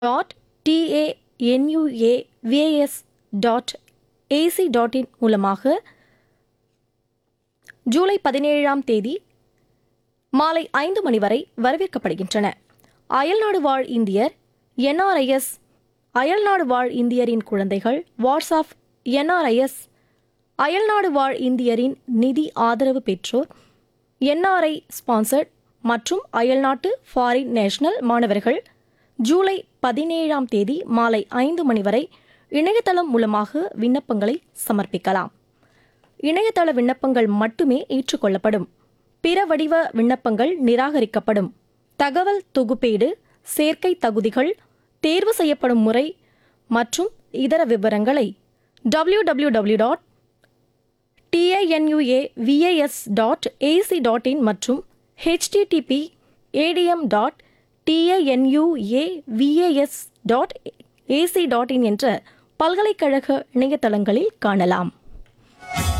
dot டிஏஎன்யூஏவிஏஎஸ் dot A C dot இன் மூலமாக ஜூலை பதினேழாம் தேதி மாலை ஐந்து மணி வரை வரவேற்கப்படுகின்றன அயல்நாடு வாழ் இந்தியர் என்ஆர்ஐஎஸ் அயல்நாடு வாழ் இந்தியரின் குழந்தைகள் வாட்ஸ்ஆப் என்ஆர்ஐஎஸ் அயல்நாடு வாழ் இந்தியரின் நிதி ஆதரவு பெற்றோர் என்ஆர்ஐ ஸ்பான்சர்ட் மற்றும் அயல்நாட்டு ஃபாரின் நேஷனல் மாணவர்கள் ஜூலை பதினேழாம் தேதி மாலை ஐந்து மணி வரை இணையதளம் மூலமாக விண்ணப்பங்களை சமர்ப்பிக்கலாம் இணையதள விண்ணப்பங்கள் மட்டுமே ஏற்றுக்கொள்ளப்படும் பிற வடிவ விண்ணப்பங்கள் நிராகரிக்கப்படும் தகவல் தொகுப்பீடு சேர்க்கை தகுதிகள் தேர்வு செய்யப்படும் முறை மற்றும் இதர விவரங்களை W W W dot T I N U A V A S dot A C dot in மற்றும் H T T P A T M dot T I N U A V A S dot A C dot in என்ற பல்கலைக்கழக இணையதளங்களில் காணலாம்